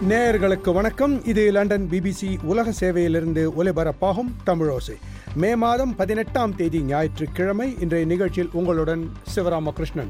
நேயர்களுக்கு வணக்கம் இது லண்டன் பிபிசி உலக சேவையிலிருந்து ஒலிபரப்பாகும் தமிழோசை மே மாதம் பதினெட்டாம் தேதி ஞாயிற்றுக்கிழமை இன்றைய நிகழ்ச்சியில் உங்களுடன் சிவராமகிருஷ்ணன்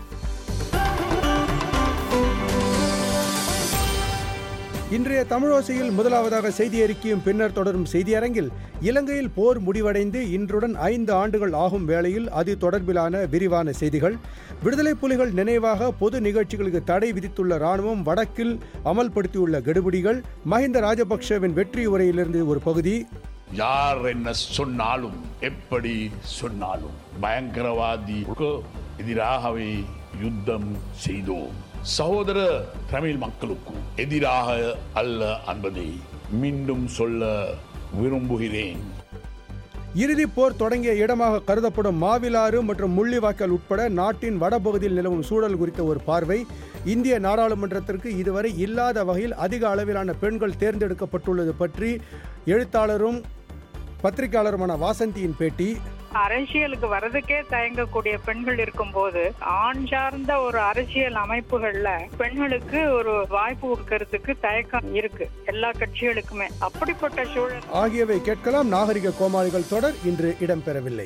இன்றைய தமிழோசையில் முதலாவதாக செய்தி அறிக்கையும் பின்னர் தொடரும் செய்தியரங்கில் இலங்கையில் போர் முடிவடைந்து இன்றுடன் ஐந்து ஆண்டுகள் ஆகும் வேளையில் அது தொடர்பிலான விரிவான செய்திகள் விடுதலை புலிகள் நினைவாக பொது நிகழ்ச்சிகளுக்கு தடை விதித்துள்ள ராணுவம் வடக்கில் அமல்படுத்தியுள்ள கெடுபிடிகள் மஹிந்த ராஜபக்சவின் வெற்றி உரையிலிருந்து ஒரு பகுதி யார் என்ன சொன்னாலும் எப்படி சொன்னாலும் பயங்கரவாதிக்கு எதிராகவே யுத்தம் செய்தோம் சகோதர தமிழ் மக்களுக்கும் எதிராக அல்ல என்பதை மீண்டும் சொல்ல விரும்புகிறேன் இறுதிப் போர் தொடங்கிய இடமாக கருதப்படும் மாவிலாறு மற்றும் முள்ளிவாய்க்கால் உட்பட நாட்டின் வடபகுதியில் நிலவும் சூழல் குறித்த ஒரு பார்வை இந்திய நாடாளுமன்றத்திற்கு இதுவரை இல்லாத வகையில் அதிக அளவிலான பெண்கள் தேர்ந்தெடுக்கப்பட்டுள்ளது பற்றி எழுத்தாளரும் பத்திரிகையாளருமான வாசந்தியின் பேட்டி அரசியலுக்கு வர்றதுக்கே தயங்கக்கூடிய பெண்கள் இருக்கும்போது ஆண் சார்ந்த ஒரு அரசியல் அமைப்புகள்ல பெண்களுக்கு ஒரு வாய்ப்பு கொடுக்கறதுக்கு தயக்கம் இருக்கு எல்லா கட்சிகளுக்குமே அப்படிப்பட்ட சூழல் ஆகியவை கேட்கலாம் நாகரிக கோமாளிகள் தொடர் இன்று இடம்பெறவில்லை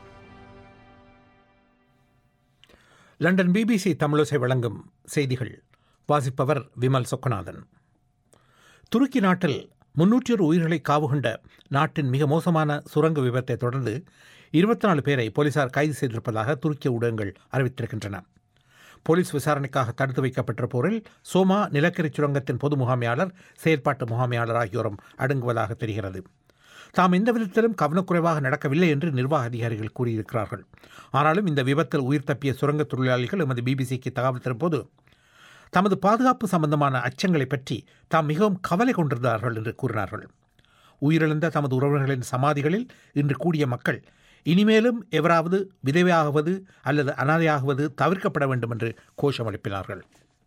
லண்டன் பிபிசி தமிழோசை வழங்கும் செய்திகள் வாசிப்பவர் விமல் சொக்கநாதன் துருக்கி நாட்டில் முன்னூற்றி ஒரு உயிர்களை காவு கொண்ட நாட்டின் மிக மோசமான சுரங்க விபத்தை தொடர்ந்து இருபத்தி நாலு பேரை போலீசார் கைது செய்திருப்பதாக துருக்கிய ஊடகங்கள் அறிவித்திருக்கின்றன போலீஸ் விசாரணைக்காக தடுத்து வைக்கப்பட்ட போரில் சோமா நிலக்கரி சுரங்கத்தின் பொது முகாமையாளர் செயற்பாட்டு முகாமையாளர் ஆகியோரும் அடங்குவதாக தெரிகிறது தாம் எந்த விதத்திலும் கவனக்குறைவாக நடக்கவில்லை என்று நிர்வாக அதிகாரிகள் கூறியிருக்கிறார்கள் ஆனாலும் இந்த விபத்தில் உயிர் தப்பிய சுரங்க தொழிலாளிகள் எமது பிபிசிக்கு தகவல் தரும்போது தமது பாதுகாப்பு சம்பந்தமான அச்சங்களை பற்றி தாம் மிகவும் கவலை கொண்டிருந்தார்கள் என்று கூறினார்கள் உயிரிழந்த தமது உறவினர்களின் சமாதிகளில் இன்று கூடிய மக்கள் இனிமேலும் எவராவது விதவையாகுவது அல்லது அனாதையாகுவது தவிர்க்கப்பட வேண்டும் என்று கோஷம் எழுப்பினார்கள்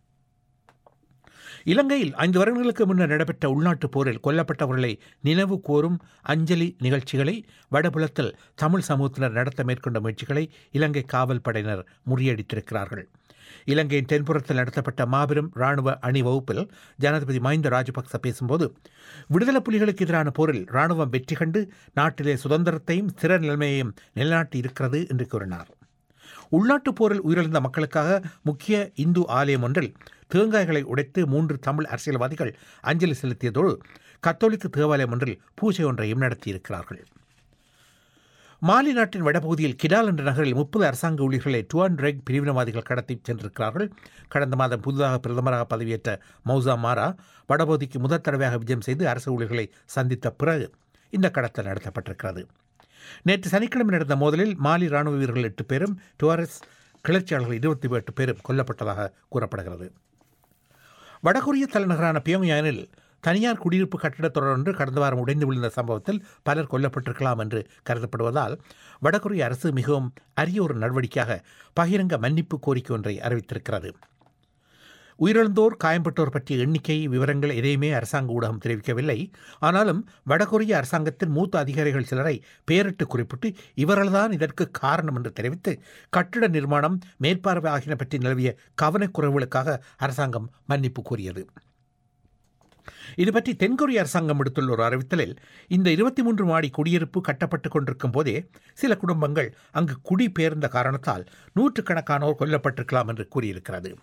இலங்கையில் ஐந்து வருடங்களுக்கு முன்னர் நடைபெற்ற உள்நாட்டுப் போரில் கொல்லப்பட்டவர்களை நினைவு கோரும் அஞ்சலி நிகழ்ச்சிகளை வடபுலத்தில் தமிழ் சமூகத்தினர் நடத்த மேற்கொண்ட முயற்சிகளை இலங்கை காவல் படையினர் முறியடித்திருக்கிறார்கள் இலங்கையின் தென்புறத்தில் நடத்தப்பட்ட மாபெரும் இராணுவ அணிவகுப்பில் ஜனாதிபதி மஹிந்த ராஜபக்ச பேசும்போது விடுதலை புலிகளுக்கு எதிரான போரில் இராணுவம் வெற்றி கண்டு நாட்டிலே சுதந்திரத்தையும் ஸ்திர நிலைமையையும் நிலைநாட்டி இருக்கிறது என்று கூறினார் உள்நாட்டுப் போரில் உயிரிழந்த மக்களுக்காக முக்கிய இந்து ஆலயம் ஒன்றில் தேங்காய்களை உடைத்து மூன்று தமிழ் அரசியல்வாதிகள் அஞ்சலி செலுத்தியதோடு கத்தோலிக்க தேவாலயம் ஒன்றில் பூஜை ஒன்றையும் நடத்தியிருக்கிறார்கள் மாலி நாட்டின் வடபகுதியில் கிடால் என்ற நகரில் முப்பது அரசாங்க ஊழியர்களை டுவான் ரெக் பிரிவினவாதிகள் கடத்தி சென்றிருக்கிறார்கள் கடந்த மாதம் புதிதாக பிரதமராக பதவியேற்ற மௌசா மாரா வடபகுதிக்கு முதல் தடவையாக விஜயம் செய்து அரசு ஊழியர்களை சந்தித்த பிறகு இந்த கடத்தல் நடத்தப்பட்டிருக்கிறது நேற்று சனிக்கிழமை நடந்த மோதலில் மாலி ராணுவ வீரர்கள் எட்டு பேரும் டுவாரஸ் கிளர்ச்சியாளர்கள் இருபத்தி எட்டு பேரும் கொல்லப்பட்டதாக கூறப்படுகிறது வடகொரிய தலைநகரான பியோங்யானில் தனியார் குடியிருப்பு கட்டிடத் தொடர் ஒன்று கடந்த வாரம் உடைந்து விழுந்த சம்பவத்தில் பலர் கொல்லப்பட்டிருக்கலாம் என்று கருதப்படுவதால் வடகொரிய அரசு மிகவும் அரிய ஒரு நடவடிக்கையாக பகிரங்க மன்னிப்பு கோரிக்கை ஒன்றை அறிவித்திருக்கிறது உயிரிழந்தோர் காயம்பட்டோர் பற்றிய எண்ணிக்கை விவரங்கள் எதையுமே அரசாங்க ஊடகம் தெரிவிக்கவில்லை ஆனாலும் வடகொரிய அரசாங்கத்தின் மூத்த அதிகாரிகள் சிலரை பெயரிட்டு குறிப்பிட்டு இவர்கள்தான் இதற்கு காரணம் என்று தெரிவித்து கட்டிட நிர்மாணம் மேற்பார்வை ஆகியன பற்றி நிலவிய கவனக்குறைவுகளுக்காக அரசாங்கம் மன்னிப்பு கோரியது இது பற்றி தென்கொரிய அரசாங்கம் விடுத்துள்ள ஒரு அறிவித்தலில் இந்த இருபத்தி மூன்று மாடி குடியிருப்பு கட்டப்பட்டு கொண்டிருக்கும் போதே சில குடும்பங்கள் அங்கு குடிபெயர்ந்த காரணத்தால் நூற்றுக்கணக்கானோர் கொல்லப்பட்டிருக்கலாம் என்று கூறியிருக்கிறது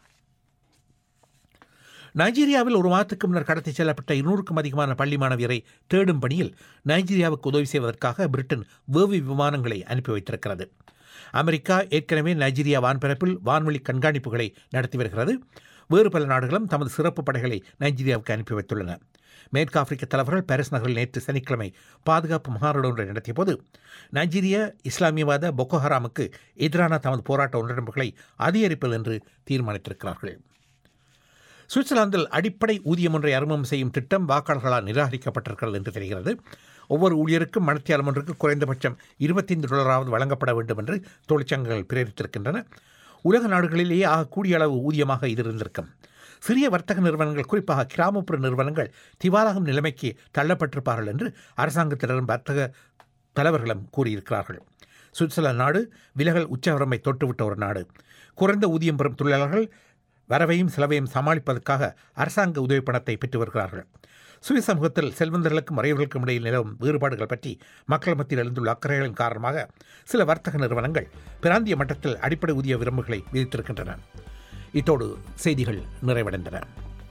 நைஜீரியாவில் ஒரு மாதத்துக்கு முன்னர் கடத்தி செல்லப்பட்ட இருநூறுக்கும் அதிகமான பள்ளி மாணவியரை தேடும் பணியில் நைஜீரியாவுக்கு உதவி செய்வதற்காக பிரிட்டன் வேவி விமானங்களை அனுப்பி வைத்திருக்கிறது அமெரிக்கா ஏற்கனவே நைஜீரியா வான்பரப்பில் வான்வழி கண்காணிப்புகளை நடத்தி வருகிறது வேறு பல நாடுகளும் தமது சிறப்பு படைகளை நைஜீரியாவுக்கு அனுப்பி வைத்துள்ளன மேற்கு ஆப்பிரிக்க தலைவர்கள் பாரிஸ் நகரில் நேற்று சனிக்கிழமை பாதுகாப்பு மாநாடு ஒன்றை நடத்திய போது நைஜீரிய இஸ்லாமியவாத பொக்கோ ஹராமுக்கு எதிரான தமது போராட்ட உடன்புகளை அதிகரிப்பது என்று தீர்மானித்திருக்கிறார்கள் சுவிட்சர்லாந்தில் அடிப்படை ஊதியம் ஒன்றை அறிமுகம் செய்யும் திட்டம் வாக்காளர்களால் நிராகரிக்கப்பட்டிருக்கிறது என்று தெரிகிறது ஒவ்வொரு ஊழியருக்கும் மனத்தியாலம் ஒன்றுக்கு குறைந்தபட்சம் இருபத்தைந்து டாலராவது வழங்கப்பட வேண்டும் என்று தொழிற்சங்கங்கள் பிரேரித்திருக்கின்றன உலக நாடுகளிலேயே ஆக கூடிய அளவு ஊதியமாக இது இருந்திருக்கும் சிறிய வர்த்தக நிறுவனங்கள் குறிப்பாக கிராமப்புற நிறுவனங்கள் திவாலாகும் நிலைமைக்கு தள்ளப்பட்டிருப்பார்கள் என்று அரசாங்கத்தினரும் வர்த்தக தலைவர்களும் கூறியிருக்கிறார்கள் சுவிட்சர்லாந்து நாடு விலகல் உச்சவரம்பை தொட்டுவிட்ட ஒரு நாடு குறைந்த ஊதியம் பெறும் தொழிலாளர்கள் வரவையும் செலவையும் சமாளிப்பதற்காக அரசாங்க உதவி பணத்தை பெற்று வருகிறார்கள் சுய சமூகத்தில் செல்வந்தர்களுக்கும் மறைவர்களுக்கும் இடையில் நிலவும் வேறுபாடுகள் பற்றி மக்கள் மத்தியில் எழுந்துள்ள அக்கறைகளின் காரணமாக சில வர்த்தக நிறுவனங்கள் பிராந்திய மட்டத்தில் அடிப்படை ஊதிய விரும்புகளை விதித்திருக்கின்றன இத்தோடு செய்திகள் நிறைவடைந்தன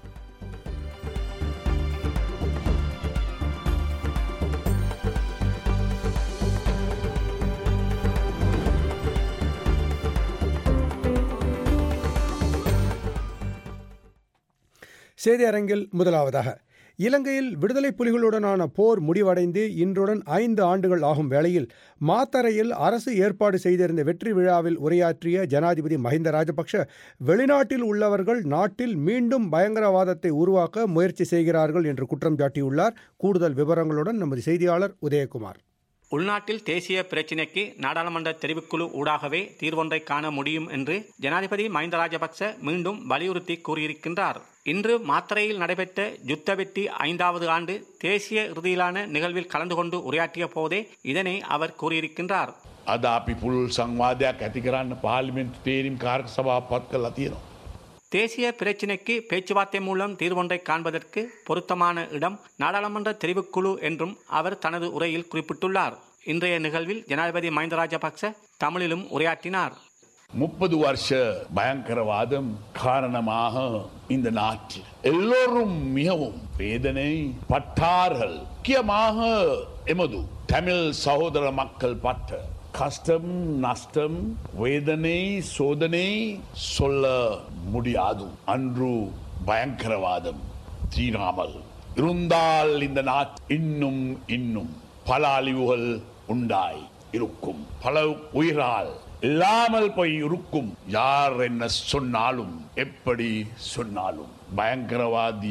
செய்தி அரங்கில் முதலாவதாக இலங்கையில் விடுதலை புலிகளுடனான போர் முடிவடைந்து இன்றுடன் ஐந்து ஆண்டுகள் ஆகும் வேளையில் மாத்தரையில் அரசு ஏற்பாடு செய்திருந்த வெற்றி விழாவில் உரையாற்றிய ஜனாதிபதி மஹிந்த ராஜபக்ஷ வெளிநாட்டில் உள்ளவர்கள் நாட்டில் மீண்டும் பயங்கரவாதத்தை உருவாக்க முயற்சி செய்கிறார்கள் என்று குற்றம் சாட்டியுள்ளார் கூடுதல் விவரங்களுடன் நமது செய்தியாளர் உதயகுமார் உள்நாட்டில் தேசிய பிரச்சினைக்கு நாடாளுமன்ற தெரிவுக்குழு ஊடாகவே தீர்வொன்றை காண முடியும் என்று ஜனாதிபதி மஹிந்த ராஜபக்ச மீண்டும் வலியுறுத்தி கூறியிருக்கின்றார் இன்று மாத்தறையில் நடைபெற்ற யுத்த வெற்றி ஐந்தாவது ஆண்டு தேசிய இறுதியிலான நிகழ்வில் கலந்து கொண்டு உரையாற்றிய போதே இதனை அவர் கூறியிருக்கின்றார் අද අපි පුල් සංවාධයක් ඇති කරන්න පාලිමෙන්තු තේරීම් කාර්ක සභා පත් කළ තියෙනවා. தேசிய பிரச்சினைக்கு பேச்சுவார்த்தை மூலம் தீர்வொன்றை காண்பதற்கு பொருத்தமான இடம் நாடாளுமன்ற தெரிவுக்குழு என்றும் அவர் தனது உரையில் குறிப்பிட்டுள்ளார் இன்றைய நிகழ்வில் ஜனாதிபதி மஹிந்த ராஜபக்ச தமிழிலும் உரையாற்றினார் முப்பது வருஷ பயங்கரவாதம் காரணமாக இந்த நாட்டில் எல்லோரும் மிகவும் வேதனை பட்டார்கள் முக்கியமாக எமது தமிழ் சகோதர மக்கள் பட்ட கஷ்டம் நஷ்டம் வேதனை சோதனை சொல்ல முடியாது அன்று பயங்கரவாதம் தீராமல் இருந்தால் இந்த நாட் இன்னும் இன்னும் பல அழிவுகள் உண்டாய் இருக்கும் பல உயிரால் இல்லாமல் போய் இருக்கும் யார் என்ன சொன்னாலும் எப்படி சொன்னாலும் பயங்கரவாதி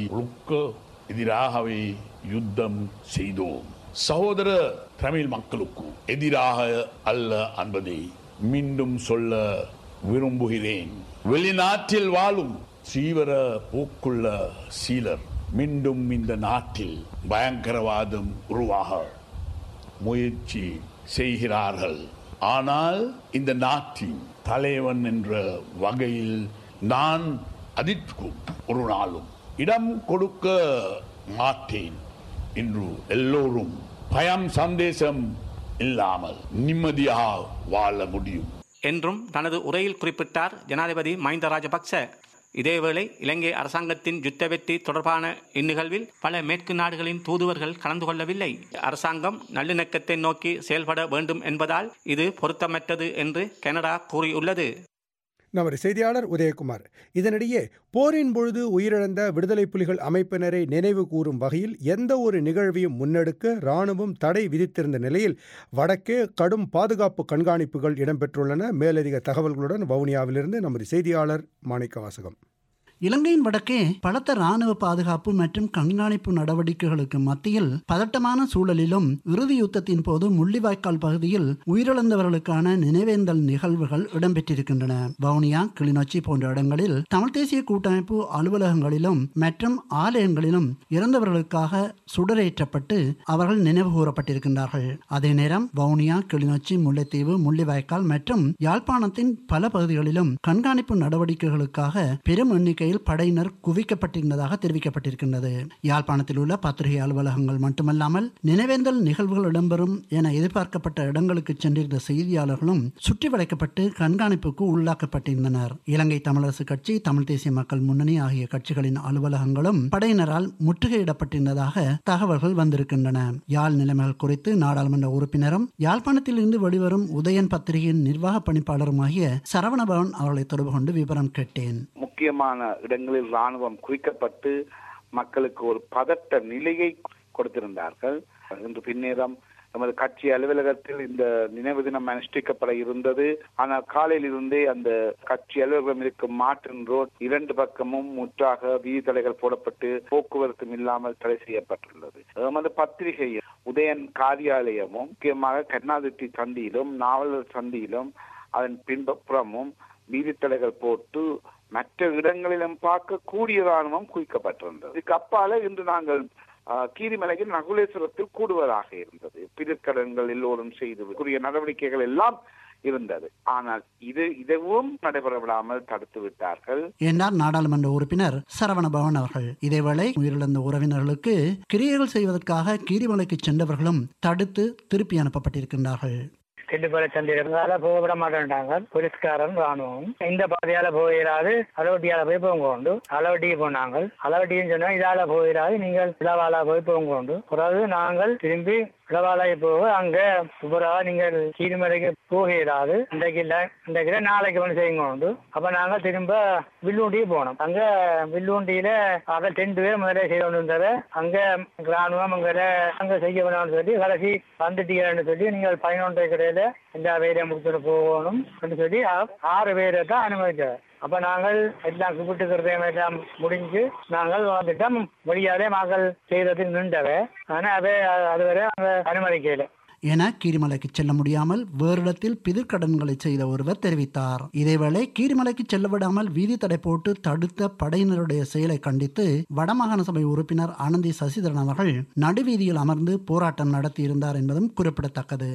எதிராகவே யுத்தம் செய்தோம் சகோதர தமிழ் மக்களுக்கு எதிராக அல்ல என்பதை மீண்டும் சொல்ல விரும்புகிறேன் வெளிநாட்டில் வாழும் சீவர போக்குள்ள சீலர் மீண்டும் இந்த நாட்டில் பயங்கரவாதம் உருவாக முயற்சி செய்கிறார்கள் ஆனால் இந்த நாட்டின் தலைவன் என்ற வகையில் நான் அதிர்க்கும் ஒரு நாளும் இடம் கொடுக்க மாட்டேன் என்று எல்லோரும் பயம் சந்தேசம் இல்லாமல் நிம்மதியாக வாழ முடியும் என்றும் தனது உரையில் குறிப்பிட்டார் ஜனாதிபதி மஹிந்த ராஜபக்ச இதேவேளை இலங்கை அரசாங்கத்தின் யுத்த வெற்றி தொடர்பான இந்நிகழ்வில் பல மேற்கு நாடுகளின் தூதுவர்கள் கலந்து கொள்ளவில்லை அரசாங்கம் நல்லிணக்கத்தை நோக்கி செயல்பட வேண்டும் என்பதால் இது பொருத்தமற்றது என்று கனடா கூறியுள்ளது நமது செய்தியாளர் உதயகுமார் இதனிடையே போரின் பொழுது உயிரிழந்த விடுதலை புலிகள் அமைப்பினரை நினைவு கூறும் வகையில் எந்த ஒரு நிகழ்வையும் முன்னெடுக்க ராணுவம் தடை விதித்திருந்த நிலையில் வடக்கே கடும் பாதுகாப்பு கண்காணிப்புகள் இடம்பெற்றுள்ளன மேலதிக தகவல்களுடன் வவுனியாவிலிருந்து நமது செய்தியாளர் மாணிக்க வாசகம் இலங்கையின் வடக்கே பலத்த ராணுவ பாதுகாப்பு மற்றும் கண்காணிப்பு நடவடிக்கைகளுக்கு மத்தியில் பதட்டமான சூழலிலும் இறுதி யுத்தத்தின் போது முள்ளிவாய்க்கால் பகுதியில் உயிரிழந்தவர்களுக்கான நினைவேந்தல் நிகழ்வுகள் இடம்பெற்றிருக்கின்றன வவுனியா கிளிநொச்சி போன்ற இடங்களில் தமிழ் தேசிய கூட்டமைப்பு அலுவலகங்களிலும் மற்றும் ஆலயங்களிலும் இறந்தவர்களுக்காக சுடரேற்றப்பட்டு அவர்கள் நினைவு கூறப்பட்டிருக்கின்றார்கள் அதே நேரம் வவுனியா கிளிநொச்சி முல்லைத்தீவு முள்ளிவாய்க்கால் மற்றும் யாழ்ப்பாணத்தின் பல பகுதிகளிலும் கண்காணிப்பு நடவடிக்கைகளுக்காக பெரும் எண்ணிக்கை எண்ணிக்கையில் படையினர் குவிக்கப்பட்டிருந்ததாக தெரிவிக்கப்பட்டிருக்கின்றது யாழ்ப்பாணத்தில் உள்ள பத்திரிகை அலுவலகங்கள் மட்டுமல்லாமல் நினைவேந்தல் நிகழ்வுகள் இடம்பெறும் என எதிர்பார்க்கப்பட்ட இடங்களுக்கு சென்றிருந்த செய்தியாளர்களும் சுற்றி வளைக்கப்பட்டு கண்காணிப்புக்கு உள்ளாக்கப்பட்டிருந்தனர் இலங்கை தமிழரசு கட்சி தமிழ் தேசிய மக்கள் முன்னணி ஆகிய கட்சிகளின் அலுவலகங்களும் படையினரால் முற்றுகையிடப்பட்டிருந்ததாக தகவல்கள் வந்திருக்கின்றன யாழ் நிலைமைகள் குறித்து நாடாளுமன்ற உறுப்பினரும் யாழ்ப்பாணத்தில் இருந்து வெளிவரும் உதயன் பத்திரிகையின் நிர்வாக பணிப்பாளருமாகிய சரவணபவன் அவர்களை தொடர்பு கொண்டு விவரம் கேட்டேன் முக்கியமான இடங்களில் ராணுவம் குவிக்கப்பட்டு மக்களுக்கு ஒரு பதட்ட நிலையை கொடுத்திருந்தார்கள் இன்று பின்னேரம் நமது கட்சி அலுவலகத்தில் இந்த நினைவு தினம் அனுஷ்டிக்கப்பட இருந்தது ஆனால் காலையில் இருந்தே அந்த கட்சி அலுவலகம் இருக்கும் மார்டின் ரோட் இரண்டு பக்கமும் முற்றாக வீதி தடைகள் போடப்பட்டு போக்குவரத்தும் இல்லாமல் தடை செய்யப்பட்டுள்ளது எமது பத்திரிகை உதயன் காரியாலயமும் முக்கியமாக கருணாதிட்டி சந்தியிலும் நாவலர் சந்தியிலும் அதன் பின்புறமும் வீதித்தடைகள் போட்டு மற்ற இடங்களிலும் பார்க்க கூடிய ராணுவம் குவிக்கப்பட்டிருந்தது இதுக்கு அப்பால இன்று நாங்கள் கீரிமலையில் நகுலேஸ்வரத்தில் கூடுவதாக இருந்தது பிரிற்கடன்கள் எல்லோரும் செய்து கூடிய நடவடிக்கைகள் எல்லாம் இருந்தது ஆனால் இது இதுவும் நடைபெற விடாமல் தடுத்து விட்டார்கள் என்றார் நாடாளுமன்ற உறுப்பினர் சரவண பவன் அவர்கள் இதேவேளை உயிரிழந்த உறவினர்களுக்கு கிரியைகள் செய்வதற்காக கீரிமலைக்கு சென்றவர்களும் தடுத்து திருப்பி அனுப்பப்பட்டிருக்கின்றார்கள் திண்டுப்பல சந்திரங்கால போக விட மாட்டேன்ட்டாங்க போலீஸ்காரன் ராணுவம் இந்த பாதையால போயிடாது அளவட்டியால போய் போங்க உண்டு அளவட்டிக்கு போனாங்க அளவட்டின்னு சொன்னா இதால போயிடாது நீங்கள் இளவாலா போய் போங்க உண்டு பிறகு நாங்கள் திரும்பி இளவாலாய் போக அங்க சூப்பராக நீங்கள் கீழ்மலைக்கு போக இயலாது இன்றைக்கு இல்ல இன்றைக்கு இல்ல, நாளைக்கு வந்து செய்யுங்க உண்டு அப்ப நாங்க திரும்ப வில்லுண்டிக்கு போனோம் அங்க வில்லுண்டியில அங்க டென்ட் பேர் முதல்ல செய்து கொண்டு வந்தது அங்க ராணுவம் அங்க அங்க செய்ய வேணும்னு சொல்லி கடைசி வந்துட்டீங்கன்னு சொல்லி நீங்கள் பதினொன்றை கடையில எல்லா வேலையும் முடிச்சுட்டு போகணும் அப்படின்னு சொல்லி ஆ- ஆறு பேரை தான் அனுமதிச்சார் அப்ப நாங்கள் எல்லாம் கூப்பிட்டுக்கிறதையும் எல்லாம் முடிஞ்சு நாங்கள் வந்துட்டோம் வெளியாலே மக்கள் செய்தது நின்றவை ஆனா அவை அதுவரை அவங்க அனுமதிக்கல என கீரிமலைக்கு செல்ல முடியாமல் வேறு இடத்தில் பிதிர்க்கடன்களை செய்த ஒருவர் தெரிவித்தார் இதேவேளை கீரிமலைக்கு செல்ல விடாமல் வீதி தடை போட்டு தடுத்த படையினருடைய செயலை கண்டித்து வடமாகாண சபை உறுப்பினர் ஆனந்தி சசிதரன் அவர்கள் நடுவீதியில் அமர்ந்து போராட்டம் நடத்தியிருந்தார் என்பதும் குறிப்பிடத்தக்கது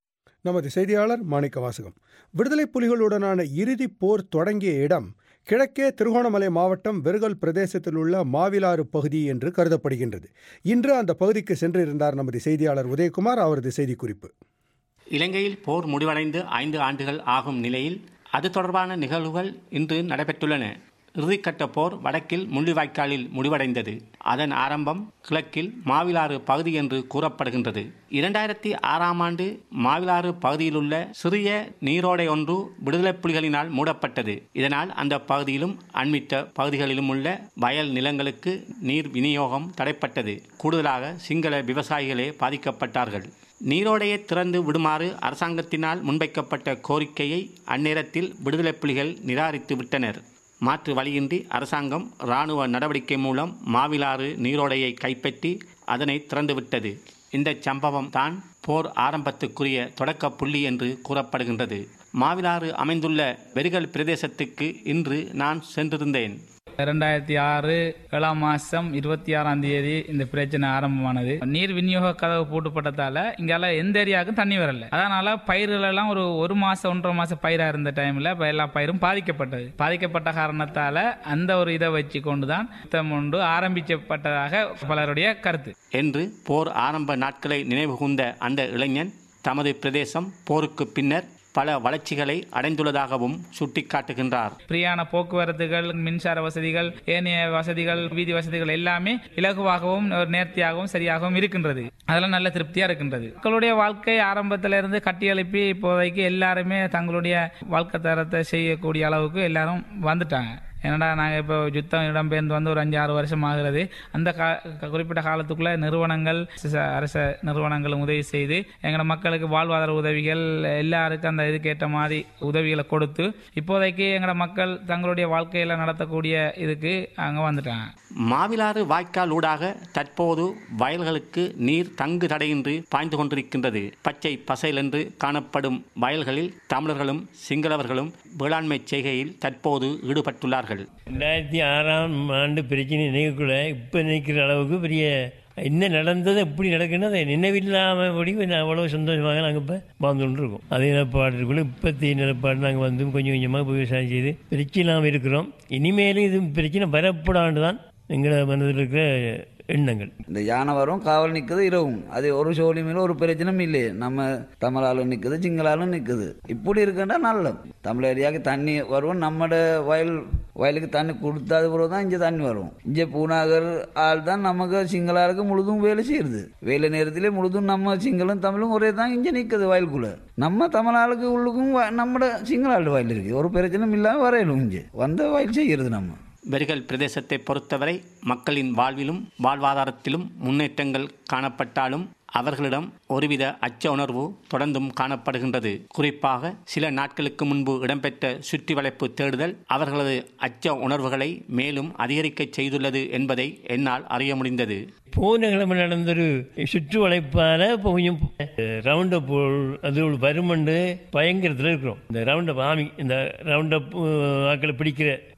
நமது செய்தியாளர் மாணிக்க வாசகம் விடுதலை புலிகளுடனான இறுதிப் போர் தொடங்கிய இடம் கிழக்கே திருகோணமலை மாவட்டம் வெறுகல் பிரதேசத்தில் உள்ள மாவிலாறு பகுதி என்று கருதப்படுகின்றது இன்று அந்த பகுதிக்கு சென்றிருந்தார் நமது செய்தியாளர் உதயகுமார் அவரது செய்திக்குறிப்பு இலங்கையில் போர் முடிவடைந்து ஐந்து ஆண்டுகள் ஆகும் நிலையில் அது தொடர்பான நிகழ்வுகள் இன்று நடைபெற்றுள்ளன இறுதிக்கட்ட போர் வடக்கில் முள்ளிவாய்க்காலில் முடிவடைந்தது அதன் ஆரம்பம் கிழக்கில் மாவிலாறு பகுதி என்று கூறப்படுகின்றது இரண்டாயிரத்தி ஆறாம் ஆண்டு மாவிலாறு பகுதியிலுள்ள சிறிய நீரோடை ஒன்று விடுதலை புலிகளினால் மூடப்பட்டது இதனால் அந்த பகுதியிலும் அண்மித்த பகுதிகளிலும் உள்ள வயல் நிலங்களுக்கு நீர் விநியோகம் தடைப்பட்டது கூடுதலாக சிங்கள விவசாயிகளே பாதிக்கப்பட்டார்கள் நீரோடையை திறந்து விடுமாறு அரசாங்கத்தினால் முன்வைக்கப்பட்ட கோரிக்கையை அந்நேரத்தில் விடுதலை புலிகள் நிராகரித்து விட்டனர் மாற்று வழியின்றி அரசாங்கம் இராணுவ நடவடிக்கை மூலம் மாவிலாறு நீரோடையை கைப்பற்றி அதனை திறந்துவிட்டது இந்த சம்பவம் தான் போர் ஆரம்பத்துக்குரிய தொடக்க புள்ளி என்று கூறப்படுகின்றது மாவிலாறு அமைந்துள்ள வெறிகல் பிரதேசத்துக்கு இன்று நான் சென்றிருந்தேன் ரெண்டாயிரத்தி ஆறு ஏழாம் மாசம் இருபத்தி ஆறாம் தேதி இந்த பிரச்சனை ஆரம்பமானது நீர் விநியோக கதவு பூட்டப்பட்டதால இங்கால எந்த ஏரியாவுக்கும் தண்ணி வரல அதனால பயிர்கள் எல்லாம் ஒரு ஒரு மாசம் ஒன்றரை மாசம் பயிரா இருந்த டைம்ல இப்ப எல்லா பயிரும் பாதிக்கப்பட்டது பாதிக்கப்பட்ட காரணத்தால அந்த ஒரு இதை வச்சு கொண்டுதான் யுத்தம் ஒன்று ஆரம்பிக்கப்பட்டதாக பலருடைய கருத்து என்று போர் ஆரம்ப நாட்களை நினைவுகூர்ந்த அந்த இளைஞன் தமது பிரதேசம் போருக்கு பின்னர் பல வளர்ச்சிகளை அடைந்துள்ளதாகவும் சுட்டிக்காட்டுகின்றார் ஃப்ரீயான போக்குவரத்துகள் மின்சார வசதிகள் ஏனைய வசதிகள் வீதி வசதிகள் எல்லாமே இலகுவாகவும் ஒரு நேர்த்தியாகவும் சரியாகவும் இருக்கின்றது அதெல்லாம் நல்ல திருப்தியா இருக்கின்றது மக்களுடைய வாழ்க்கை ஆரம்பத்துல இருந்து கட்டி எழுப்பி இப்போதைக்கு எல்லாருமே தங்களுடைய வாழ்க்கை தரத்தை செய்யக்கூடிய அளவுக்கு எல்லாரும் வந்துட்டாங்க ஏன்னா நாங்கள் இப்போ யுத்தம் இடம்பெயர்ந்து வந்து ஒரு அஞ்சு ஆறு வருஷம் ஆகிறது அந்த கா குறிப்பிட்ட காலத்துக்குள்ள நிறுவனங்கள் ச- அரச நிறுவனங்களும் உதவி செய்து எங்களோட மக்களுக்கு வாழ்வாதார உதவிகள் எல்லாருக்கும் அந்த இதுக்கேற்ற மாதிரி உதவிகளை கொடுத்து இப்போதைக்கு எங்களோட மக்கள் தங்களுடைய வாழ்க்கையில நடத்தக்கூடிய இதுக்கு அங்கே வந்துட்டாங்க மாவிலாறு வாய்க்கால் ஊடாக தற்போது வயல்களுக்கு நீர் தங்கு தடையின்றி பாய்ந்து கொண்டிருக்கின்றது பச்சை பசைலென்று காணப்படும் வயல்களில் தமிழர்களும் சிங்களவர்களும் வேளாண்மை செய்கையில் தற்போது ஈடுபட்டுள்ளார்கள் ரெண்டாயிரத்தி ஆறாம் ஆண்டு பிரச்சனை நினைவுக்குள்ள இப்போ நினைக்கிற அளவுக்கு பெரிய என்ன நடந்தது எப்படி நடக்குன்னு அதை நினைவில்லாமபடி கொஞ்சம் அவ்வளோ சந்தோஷமாக நாங்கள் இப்போ வாழ்ந்துட்டு இருக்கோம் அதே நிலப்பாடுக்குள்ள இப்பத்தி நிலப்பாடு நாங்கள் வந்து கொஞ்சம் கொஞ்சமாக விவசாயம் செய்து பிரச்சனை இல்லாமல் இருக்கிறோம் இனிமேலும் இது பிரச்சனை வரப்படாண்டு தான் எங்களை மனதில் இருக்கிற எண்ணங்கள் இந்த யானை வரும் காவல் நிற்குது இரவும் அது ஒரு சோழி மேல ஒரு பிரச்சனையும் இல்லையே நம்ம தமிழாலும் நிற்குது சிங்களாலும் நிற்குது இப்படி இருக்கண்டா நல்லது தமிழ் ஏரியாவுக்கு தண்ணி வரும் நம்மட வயல் வயலுக்கு தண்ணி கொடுத்தாத பிறகு தான் இங்கே தண்ணி வரும் இங்கே பூனாகர் ஆள் தான் நமக்கு சிங்களாருக்கு முழுதும் வேலை செய்யுது வேலை நேரத்திலே முழுதும் நம்ம சிங்களும் தமிழும் ஒரே தான் இங்கே நிற்குது வயலுக்குள்ள நம்ம தமிழ் ஆளுக்கு உள்ளுக்கும் வ- நம்மட சிங்கள ஆள் வயல் இருக்கு ஒரு பிரச்சனையும் இல்லாமல் வரையிலும் இங்கே வந்த வயல் செய்கிறது நம்ம வெறிகள் பிரதேசத்தை பொறுத்தவரை மக்களின் வாழ்விலும் வாழ்வாதாரத்திலும் முன்னேற்றங்கள் காணப்பட்டாலும் அவர்களிடம் ஒருவித அச்ச உணர்வு தொடர்ந்தும் காணப்படுகின்றது குறிப்பாக சில நாட்களுக்கு முன்பு இடம்பெற்ற சுற்றி வளைப்பு தேடுதல் அவர்களது அச்ச உணர்வுகளை மேலும் அதிகரிக்கச் செய்துள்ளது என்பதை என்னால் அறிய முடிந்தது போன கிழமை நடந்தொரு சுற்று வளைப்பால் இப்போ கொஞ்சம் ரவுண்டப் அது ஒரு வருமண்டு பயங்கரத்தில் இருக்கிறோம் இந்த ரவுண்டப் ஆமி இந்த ரவுண்டப் ஆக்களை பிடிக்கிற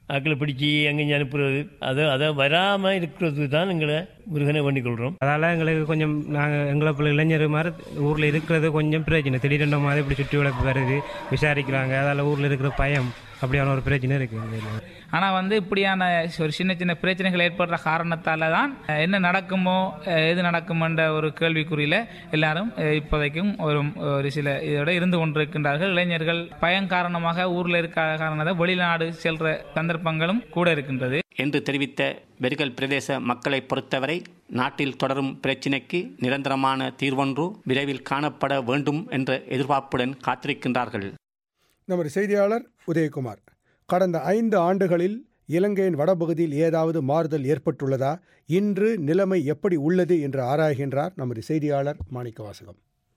ஆக்களை பிடிச்சி அங்கேயும் அனுப்புறது அதை அதை வராமல் இருக்கிறதுக்கு தான் எங்களை முருகனை வேண்டிக் கொள்கிறோம் அதால் எங்களுக்கு கொஞ்சம் நாங்கள் எங்களை பிள்ளை இளைஞர் மாதிரி ஊரில் இருக்கிறது கொஞ்சம் பிரச்சனை திடீரென மாதிரி இப்படி சுற்றி வளைப்பு வருது விசாரிக்கிறாங்க அதால் ஊரில் இருக்கிற பயம் அப்படியான ஒரு பிரச்சனை இருக்குது ஆனால் வந்து இப்படியான ஒரு சின்ன சின்ன பிரச்சனைகள் ஏற்படுற காரணத்தால தான் அஹ், என்ன நடக்குமோ அஹ், எது நடக்குமோன்ற ஒரு கேள்விக்குறியில் எல்லாரும் அஹ், இப்போதைக்கும் ஒரு ஒரு சில இதோட இருந்து கொண்டிருக்கின்றார்கள் இளைஞர்கள் பயம் காரணமாக ஊரில் இருக்க காரணத்தை வெளிநாடு செல்ற சந்தர்ப்பங்களும் கூட இருக்கின்றது என்று தெரிவித்த பெருகல் பிரதேச மக்களை பொறுத்தவரை நாட்டில் தொடரும் பிரச்சினைக்கு நிரந்தரமான தீர்வொன்று விரைவில் காணப்பட வேண்டும் என்ற எதிர்பார்ப்புடன் காத்திருக்கின்றார்கள் நமது செய்தியாளர் உதயகுமார் கடந்த ஐந்து ஆண்டுகளில் இலங்கையின் வடபகுதியில் ஏதாவது மாறுதல் ஏற்பட்டுள்ளதா இன்று நிலைமை எப்படி உள்ளது என்று ஆராய்கின்றார் நமது செய்தியாளர் மாணிக்கவாசகம்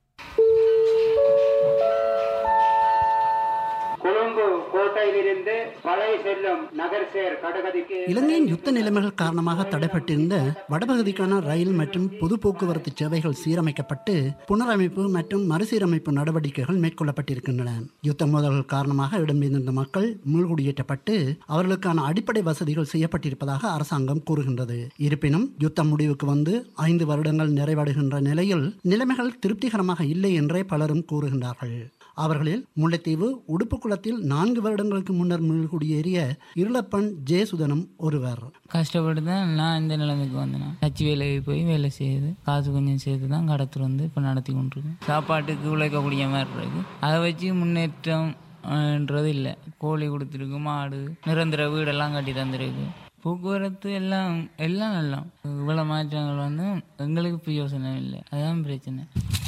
கொழும்பு கோட்டையிலிருந்து பழைய செல்லும் நகர்சேர் கடகதிக்கு இலங்கையின் யுத்த நிலைமைகள் காரணமாக தடைப்பட்டிருந்த வடபகுதிக்கான ரயில் மற்றும் பொது போக்குவரத்து சேவைகள் சீரமைக்கப்பட்டு புனரமைப்பு மற்றும் மறுசீரமைப்பு நடவடிக்கைகள் மேற்கொள்ளப்பட்டிருக்கின்றன யுத்த மோதல்கள் காரணமாக இடம்பெயர்ந்த மக்கள் மீள்குடியேற்றப்பட்டு அவர்களுக்கான அடிப்படை வசதிகள் செய்யப்பட்டிருப்பதாக அரசாங்கம் கூறுகின்றது இருப்பினும் யுத்தம் முடிவுக்கு வந்து ஐந்து வருடங்கள் நிறைவடைகின்ற நிலையில் நிலைமைகள் திருப்திகரமாக இல்லை என்றே பலரும் கூறுகின்றார்கள் அவர்களில் முல்லைத்தீவு உடுப்புக்குளத்தில் நான்கு வருடங்களுக்கு முன்னர் மீள்குடியேறிய இருளப்பன் ஜெயசுதனம் ஒருவர் கஷ்டப்பட்டு தான் நான் இந்த நிலைமைக்கு வந்தேன் கட்சி வேலைக்கு போய் வேலை செய்யுது காசு கொஞ்சம் சேர்த்து தான் கடத்துல வந்து இப்போ நடத்தி கொண்டிருக்கேன் சாப்பாட்டுக்கு உழைக்கக்கூடிய மாதிரி இருக்கு அதை வச்சு முன்னேற்றம் ன்றது இல்லை கோழி கொடுத்துருக்கு மாடு நிரந்தர வீடெல்லாம் கட்டி தந்திருக்கு போக்குவரத்து எல்லாம் எல்லாம் நல்லா இவ்வளோ மாற்றங்கள் வந்து எங்களுக்கு பிரயோசனம் இல்லை அதுதான் பிரச்சனை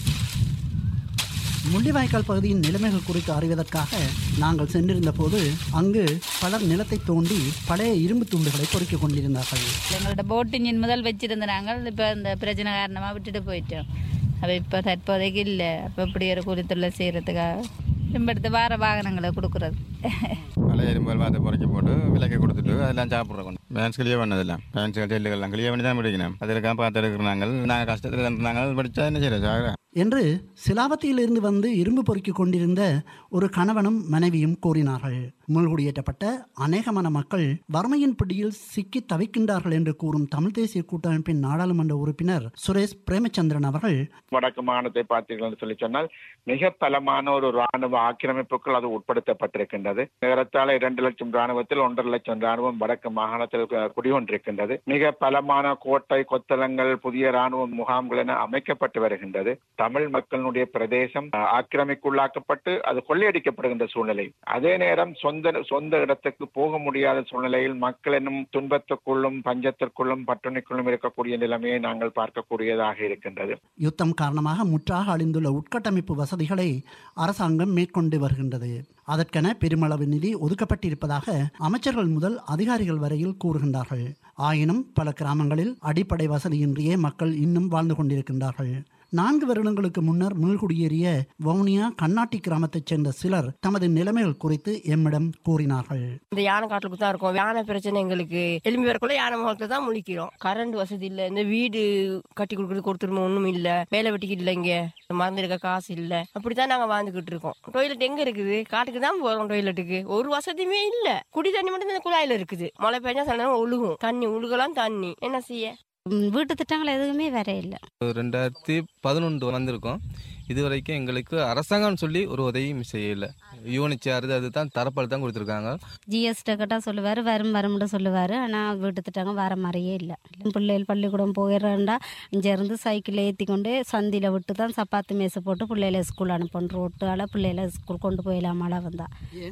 முள்ளிவாய்க்கால் பகுதியின் நிலைமைகள் குறித்து அறிவதற்காக நாங்கள் சென்றிருந்த போது அங்கு பலர் நிலத்தை தோண்டி பழைய இரும்பு துண்டுகளை பொறுக்கிக் கொண்டிருந்தார்கள் எங்களோட போட் இன்ஜின் முதல் வச்சிருந்த நாங்கள் இப்போ இந்த பிரச்சனை காரணமாக விட்டுட்டு போயிட்டோம் அப்போ இப்போ தற்போதைக்கு இல்லை அப்போ இப்படி ஒரு குறித்துள்ள செய்கிறதுக்காக திரும்ப வார வாகனங்களை கொடுக்குறது பழைய எறும்புகள் பார்த்து புறக்கி போட்டு விலைக்கு கொடுத்துட்டு அதெல்லாம் சாப்பிட்றோம் கொண்டு பேன்ஸ் கிளியர் பண்ணதில்லை பேன்ஸுகள் செல்லுகள்லாம் கிளியர் பண்ணி தான் பிடிக்கணும் அதற்காக பார்த்து எடுக்கிறாங்க நாங்கள் கஷ்டத்தில் இருந்தாங்க படித்தா என்ன செய்யறது சாகுற என்று சிலாவத்தியிலிருந்து வந்து இரும்பு பொறுக்கிக் கொண்டிருந்த ஒரு கணவனும் மனைவியும் கூறினார்கள் மூழ்குடியேற்றப்பட்ட அநேகமான மக்கள் வறுமையின் பிடியில் சிக்கி தவிக்கின்றார்கள் என்று கூறும் தமிழ் தேசிய கூட்டமைப்பின் நாடாளுமன்ற உறுப்பினர் சுரேஷ் பிரேமச்சந்திரன் அவர்கள் வடக்கு மாநிலத்தை பார்த்தீர்கள் என்று சொல்லி சொன்னால் மிக பலமான ஒரு ராணுவ ஆக்கிரமிப்புக்குள் அது உட்படுத்தப்பட்டிருக்கின்றது ஏறத்தாழ இரண்டு லட்சம் ராணுவத்தில் ஒன்றரை லட்சம் ராணுவம் வடக்கு மாகாணத்தில் கு- குடிகொண்டிருக்கின்றது மிக பலமான கோட்டை கொத்தளங்கள் புதிய ராணுவ முகாம்கள் என அமைக்கப்பட்டு வருகின்றது தமிழ் மக்களுடைய பிரதேசம் அஹ், ஆக்கிரமிக்குள்ளாக்கப்பட்டு அது கொள்ளையடிக்கப்படுகின்ற சூழ்நிலை அதே நேரம் சொந்த சொந்த இடத்துக்கு போக முடியாத சூழ்நிலையில் மக்கள் என்னும் துன்பத்துக்குள்ளும் பஞ்சத்திற்குள்ளும் பட்டினிக்குள்ளும் இருக்கக்கூடிய நிலைமையை நாங்கள் பார்க்கக்கூடியதாக இருக்கின்றது யுத்தம் காரணமாக முற்றாக அழிந்துள்ள உட்கட்டமைப்பு வசதிகளை அரசாங்கம் மேற்கொண்டு வருகின்றது அதற்கென பெருமளவு நிதி ஒதுக்கப்பட்டிருப்பதாக அமைச்சர்கள் முதல் அதிகாரிகள் வரையில் கூறுகின்றார்கள் ஆயினும் பல கிராமங்களில் அடிப்படை வசதியின்றியே மக்கள் இன்னும் வாழ்ந்து கொண்டிருக்கின்றார்கள் நான்கு வருடங்களுக்கு முன்னர் மீள்குடியேறிய வவுனியா கண்ணாட்டி கிராமத்தைச் சேர்ந்த சிலர் தமது நிலைமைகள் குறித்து எம்மிடம் கூறினார்கள் இந்த யானை காட்டுக்கு தான் இருக்கும் யானை பிரச்சனை எங்களுக்கு எலும்பி வரக்குள்ள யானை முகத்தை தான் முழிக்கிறோம் கரண்ட் வசதி இல்ல இந்த வீடு கட்டி கொடுக்கறது கொடுத்துருமோ ஒண்ணும் இல்ல வேலை வெட்டிக்கு இல்ல இங்க மருந்து எடுக்க காசு இல்ல அப்படித்தான் நாங்க வாழ்ந்துகிட்டு இருக்கோம் டொய்லெட் எங்க இருக்குது காட்டுக்கு தான் போறோம் டொய்லெட்டுக்கு ஒரு வசதியுமே இல்ல குடி தண்ணி மட்டும் இந்த குழாயில இருக்குது மழை பெஞ்சா சில நேரம் ஒழுகும் தண்ணி உழுகலாம் தண்ணி என்ன செய்ய வீட்டு திட்டங்கள் எதுவுமே வர இல்லை ரெண்டாயிரத்தி பதினொன்று வந்திருக்கோம் இது வரைக்கும் எங்களுக்கு அரசாங்கம் சொல்லி ஒரு உதவியும் செய்யலை யூனிச்சேர் அது தான் தரப்பால் தான் கொடுத்துருக்காங்க ஜிஎஸ்டி கேட்டால் சொல்லுவார் வரும் வரும்னு சொல்லுவார் ஆனால் வீட்டு திட்டங்கள் வர மாதிரியே இல்லை பிள்ளைகள் பள்ளிக்கூடம் போயிடுறா இங்கேருந்து சைக்கிள் ஏற்றி கொண்டு சந்தியில் விட்டு தான் சப்பாத்து மேசை போட்டு பிள்ளைகளை ஸ்கூல் அனுப்பணும் ரோட்டால் பிள்ளைகளை ஸ்கூல் கொண்டு போயிடலாம் மழை வந்தா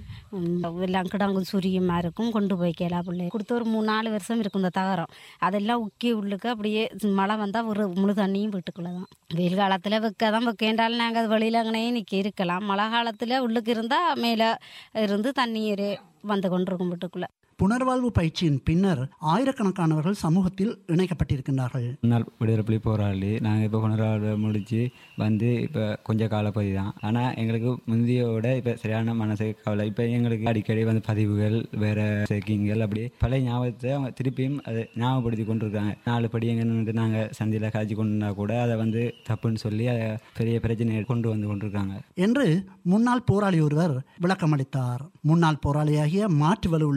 உம், எல்லாம் கிடங்கும் சுரியமாக இருக்கும் கொண்டு போய்க்கலாம் பிள்ளை கொடுத்து ஒரு மூணு நாலு வருஷம் இருக்கும் இந்த தகரம் அதெல்லாம் உக்கி உள்ளுக்கு அப்படியே மழை வந்தால் ஒரு முழு தண்ணியும் வீட்டுக்குள்ளே தான் வெயில் காலத்தில் வைக்க தான் வைக்கேண்டாலும் நாங்கள் அது வெளியில் அங்கனே நிற்க இருக்கலாம் மழை காலத்தில் உள்ளுக்கு இருந்தால் மேலே இருந்து தண்ணீர் வந்து கொண்டிருக்கும் வீட்டுக்குள்ளே புனர்வாழ்வு பயிற்சியின் பின்னர் ஆயிரக்கணக்கானவர்கள் சமூகத்தில் இணைக்கப்பட்டிருக்கின்றார்கள் முன்னாள் விடுதலை புலி போராளி நாங்கள் இப்போ புனர்வாழ்வு முடித்து வந்து இப்போ கொஞ்சம் காலப்பகுதி தான் ஆனால் எங்களுக்கு முந்தையோட இப்போ சரியான மனசு கவலை இப்போ எங்களுக்கு அடிக்கடி வந்து பதிவுகள் வேறு செக்கிங்கள் அப்படி பழைய ஞாபகத்தை அவங்க திருப்பியும் அதை ஞாபகப்படுத்தி கொண்டு இருக்காங்க நாலு படி எங்கன்னு வந்து நாங்கள் சந்தையில் காய்ச்சி கொண்டு வந்தா கூட அதை வந்து தப்புன்னு சொல்லி அதை பெரிய பிரச்சனையை கொண்டு வந்து கொண்டிருக்காங்க என்று முன்னாள் போராளி ஒருவர் விளக்கமளித்தார் முன்னாள் போராளியாகிய மாற்று வலு உள்ள பெண் ஒருவர்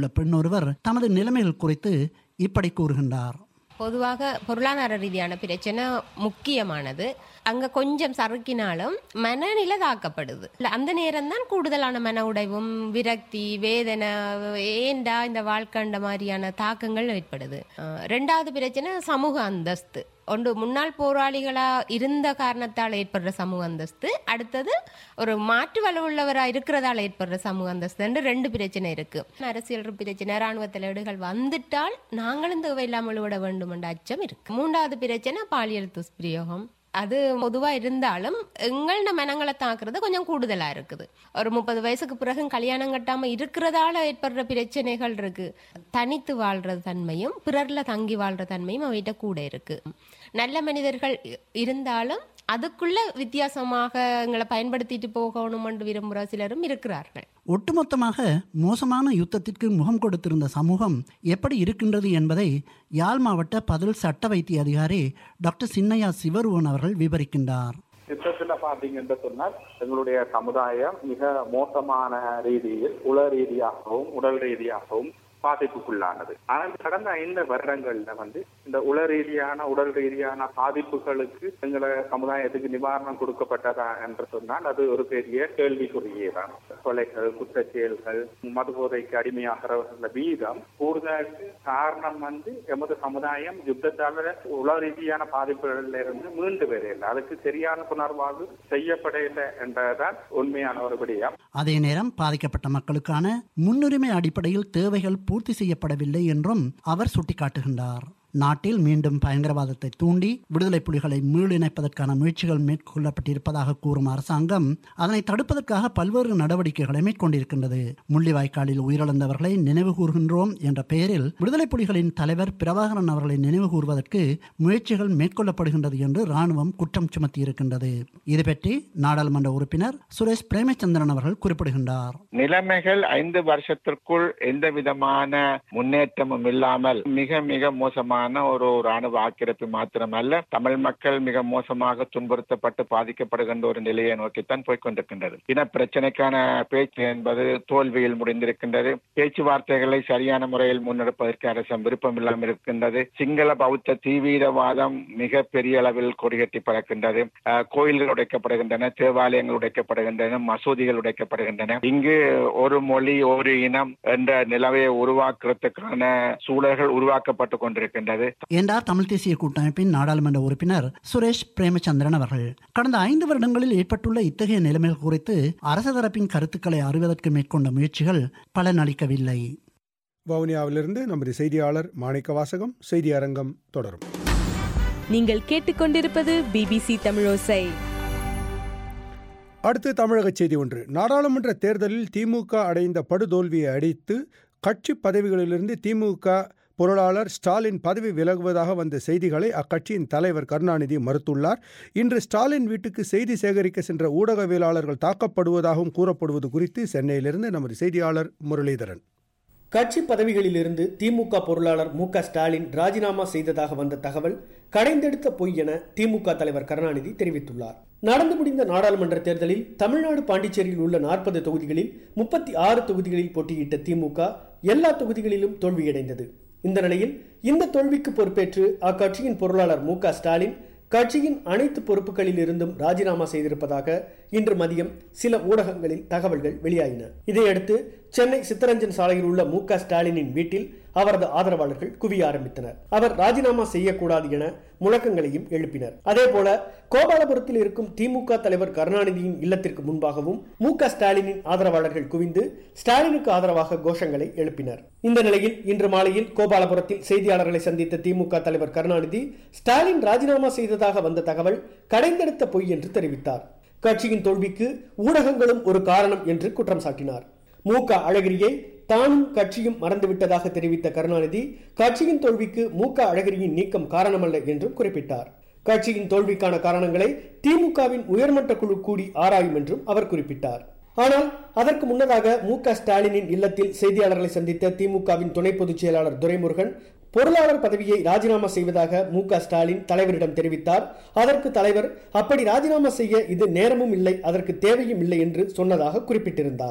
ஒருவர் தமது நிலைமைகள் குறித்து இப்படி கூறுகின்றார் பொதுவாக பொருளாதார ரீதியான பிரச்சனை முக்கியமானது அங்க கொஞ்சம் சறுக்கினாலும் மனநிலை தாக்கப்படுது இல்ல, அந்த நேரம் தான் கூடுதலான மன உடைவும் விரக்தி வேதனை ஏண்டா இந்த வாழ்க்கைண்ட மாதிரியான தாக்கங்கள் ஏற்படுது அஹ், ரெண்டாவது பிரச்சனை சமூக அந்தஸ்து ஒன்று முன்னாள் போராளிகளா இருந்த காரணத்தால் ஏற்படுற சமூக அந்தஸ்து அடுத்தது ஒரு மாற்று வலுவுள்ளவராக இருக்கிறதால ஏற்படுற சமூக அந்தஸ்து என்று ரெண்டு பிரச்சனை இருக்கு அரசியல் பிரச்சனை ராணுவ தலையீடுகள் வந்துட்டால் நாங்களும் தேவையில்லாமல் விட வேண்டும் என்ற அச்சம் இருக்கு மூன்றாவது பிரச்சனை பாலியல் துஷ்பிரயோகம் அது பொதுவா இருந்தாலும் எங்களோட மனங்களை தாக்குறது கொஞ்சம் கூடுதலா இருக்குது ஒரு முப்பது வயசுக்கு பிறகு கல்யாணம் கட்டாம இருக்கிறதால ஏற்படுற பிரச்சனைகள் இருக்கு தனித்து வாழ்ற தன்மையும் பிறர்ல தங்கி வாழ்ற தன்மையும் அவைகிட்ட கூட இருக்கு நல்ல மனிதர்கள் இ- இருந்தாலும் அதுக்குள்ள வித்தியாசமாக எங்களை பயன்படுத்திட்டு போகணும் என்று விரும்புகிற சிலரும் இருக்கிறார்கள் ஒட்டுமொத்தமாக மோசமான யுத்தத்திற்கு முகம் கொடுத்திருந்த சமூகம் எப்படி இருக்கின்றது என்பதை யாழ் மாவட்ட பதில் சட்ட வைத்திய அதிகாரி டாக்டர் சின்னையா சிவருவன் அவர்கள் விவரிக்கின்றார் யுத்தத்துல பாத்தீங்கன்னு சொன்னால் எங்களுடைய சமுதாயம் மிக மோசமான ரீதியில் உள ரீதியாகவும் உடல் ரீதியாகவும் பாதிப்புக்குள்ளானது ஆனால் கடந்த ஐந்து வருடங்கள்ல வந்து இந்த உள ரீதியான உடல் ரீதியான பாதிப்புகளுக்கு எங்களை சமுதாயத்துக்கு நிவாரணம் கொடுக்கப்பட்டதா என்று சொன்னால் அது ஒரு பெரிய கேள்விக்குறியே தான் கொலைகள் குற்றச் செயல்கள் மதுபோதைக்கு அடிமையாகிறவர்கள வீதம் கூடுதலுக்கு காரணம் வந்து எமது சமுதாயம் யுத்தத்தால உள ரீதியான பாதிப்புகளில் இருந்து மீண்டு வரையில்லை அதுக்கு சரியான புனர்வாழ்வு செய்யப்படவில்லை என்றதான் உண்மையான ஒரு விடயம் அதே நேரம் பாதிக்கப்பட்ட மக்களுக்கான முன்னுரிமை அடிப்படையில் தேவைகள் பூர்த்தி செய்யப்படவில்லை என்றும் அவர் சுட்டிக்காட்டுகின்றார் நாட்டில் மீண்டும் பயங்கரவாதத்தை தூண்டி விடுதலை புலிகளை மீளிணைப்பதற்கான முயற்சிகள் மேற்கொள்ளப்பட்டிருப்பதாக கூறும் அரசாங்கம் அதனை தடுப்பதற்காக பல்வேறு நடவடிக்கைகளை மேற்கொண்டிருக்கின்றது முள்ளிவாய்க்காலில் உயிரிழந்தவர்களை நினைவு கூறுகின்றோம் என்ற பெயரில் விடுதலை புலிகளின் தலைவர் பிரபாகரன் அவர்களை நினைவு கூறுவதற்கு முயற்சிகள் மேற்கொள்ளப்படுகின்றது என்று ராணுவம் குற்றம் சுமத்தியிருக்கின்றது இது பற்றி நாடாளுமன்ற உறுப்பினர் சுரேஷ் பிரேமச்சந்திரன் அவர்கள் குறிப்பிடுகின்றார் நிலைமைகள் ஐந்து வருஷத்திற்குள் எந்த விதமான முன்னேற்றமும் இல்லாமல் மிக மிக மோசமான ஒரு ராணுவ ஆக்கிரமிப்பு மாத்திரமல்ல தமிழ் மக்கள் மிக மோசமாக துன்புறுத்தப்பட்டு பாதிக்கப்படுகின்ற ஒரு நிலையை நோக்கித்தான் போய்கொண்டிருக்கின்றது இன பிரச்சனைக்கான பேச்சு என்பது தோல்வியில் முடிந்திருக்கின்றது பேச்சுவார்த்தைகளை சரியான முறையில் முன்னெடுப்பதற்கு அரசு விருப்பம் இல்லாமல் இருக்கின்றது சிங்கள பௌத்த தீவிரவாதம் மிக பெரிய அளவில் கொடிகட்டி பறக்கின்றது அஹ், கோயில்கள் உடைக்கப்படுகின்றன தேவாலயங்கள் உடைக்கப்படுகின்றன மசூதிகள் உடைக்கப்படுகின்றன இங்கு ஒரு மொழி ஒரு இனம் என்ற நிலவையை உருவாக்குறதுக்கான சூழல்கள் உருவாக்கப்பட்டு கொண்டிருக்கின்றது என்றார் தமிழ் தேசிய கூட்டமைப்பின் நாடாளுமன்ற உறுப்பினர் சுரேஷ் பிரேமச்சந்திரன் அவர்கள் கடந்த ஐந்து வருடங்களில் ஏற்பட்டுள்ள இத்தகைய நிலைமைகள் குறித்து அரசு தரப்பின் கருத்துக்களை அறிவதற்கு மேற்கொண்ட முயற்சிகள் பலனளிக்கவில்லை வவுனியாவிலிருந்து நமது செய்தியாளர் மாணிக்க வாசகம் செய்தி அரங்கம் தொடரும் நீங்கள் கேட்டுக்கொண்டிருப்பது பிபிசி தமிழோசை அடுத்து தமிழக செய்தி ஒன்று நாடாளுமன்ற தேர்தலில் திமுக அடைந்த படுதோல்வியை அடித்து கட்சி பதவிகளிலிருந்து திமுக பொருளாளர் ஸ்டாலின் பதவி விலகுவதாக வந்த செய்திகளை அக்கட்சியின் தலைவர் கருணாநிதி மறுத்துள்ளார் இன்று ஸ்டாலின் வீட்டுக்கு செய்தி சேகரிக்க சென்ற ஊடகவியலாளர்கள் தாக்கப்படுவதாகவும் கூறப்படுவது குறித்து சென்னையிலிருந்து நமது செய்தியாளர் முரளிதரன் கட்சி பதவிகளிலிருந்து திமுக பொருளாளர் மு க ஸ்டாலின் ராஜினாமா செய்ததாக வந்த தகவல் கடைந்தெடுத்த பொய் என திமுக தலைவர் கருணாநிதி தெரிவித்துள்ளார் நடந்து முடிந்த நாடாளுமன்ற தேர்தலில் தமிழ்நாடு பாண்டிச்சேரியில் உள்ள நாற்பது தொகுதிகளில் முப்பத்தி ஆறு தொகுதிகளில் போட்டியிட்ட திமுக எல்லா தொகுதிகளிலும் தோல்வியடைந்தது இந்த நிலையில் இந்த தோல்விக்கு பொறுப்பேற்று அக்கட்சியின் பொருளாளர் மு க ஸ்டாலின் கட்சியின் அனைத்து பொறுப்புகளில் இருந்தும் ராஜினாமா செய்திருப்பதாக இன்று மதியம் சில ஊடகங்களில் தகவல்கள் வெளியாயின இதையடுத்து சென்னை சித்தரஞ்சன் சாலையில் உள்ள மு க ஸ்டாலினின் வீட்டில் அவரது ஆதரவாளர்கள் குவிய ஆரம்பித்தனர் அவர் ராஜினாமா செய்யக்கூடாது என முழக்கங்களையும் எழுப்பினர் அதேபோல கோபாலபுரத்தில் இருக்கும் திமுக தலைவர் கருணாநிதியின் இல்லத்திற்கு முன்பாகவும் மு க ஸ்டாலினின் ஆதரவாளர்கள் குவிந்து ஸ்டாலினுக்கு ஆதரவாக கோஷங்களை எழுப்பினர் இந்த நிலையில் இன்று மாலையில் கோபாலபுரத்தில் செய்தியாளர்களை சந்தித்த திமுக தலைவர் கருணாநிதி ஸ்டாலின் ராஜினாமா செய்ததாக வந்த தகவல் கடைந்தெடுத்த பொய் என்று தெரிவித்தார் கட்சியின் தோல்விக்கு ஊடகங்களும் ஒரு காரணம் என்று குற்றம் சாட்டினார் மு க அழகிரியை தானும் கட்சியும் மறந்துவிட்டதாக தெரிவித்த கருணாநிதி கட்சியின் தோல்விக்கு மு க அழகிரியின் நீக்கம் காரணமல்ல என்றும் குறிப்பிட்டார் கட்சியின் தோல்விக்கான காரணங்களை திமுகவின் உயர்மட்ட குழு கூடி ஆராயும் என்றும் அவர் குறிப்பிட்டார் ஆனால் அதற்கு முன்னதாக மு க ஸ்டாலினின் இல்லத்தில் செய்தியாளர்களை சந்தித்த திமுகவின் துணை பொதுச் செயலாளர் துரைமுருகன் பொருளாளர் பதவியை ராஜினாமா செய்வதாக மு க ஸ்டாலின் தலைவரிடம் தெரிவித்தார் அதற்கு தலைவர் அப்படி ராஜினாமா செய்ய இது நேரமும் இல்லை அதற்கு தேவையும் இல்லை என்று சொன்னதாக குறிப்பிட்டிருந்தார்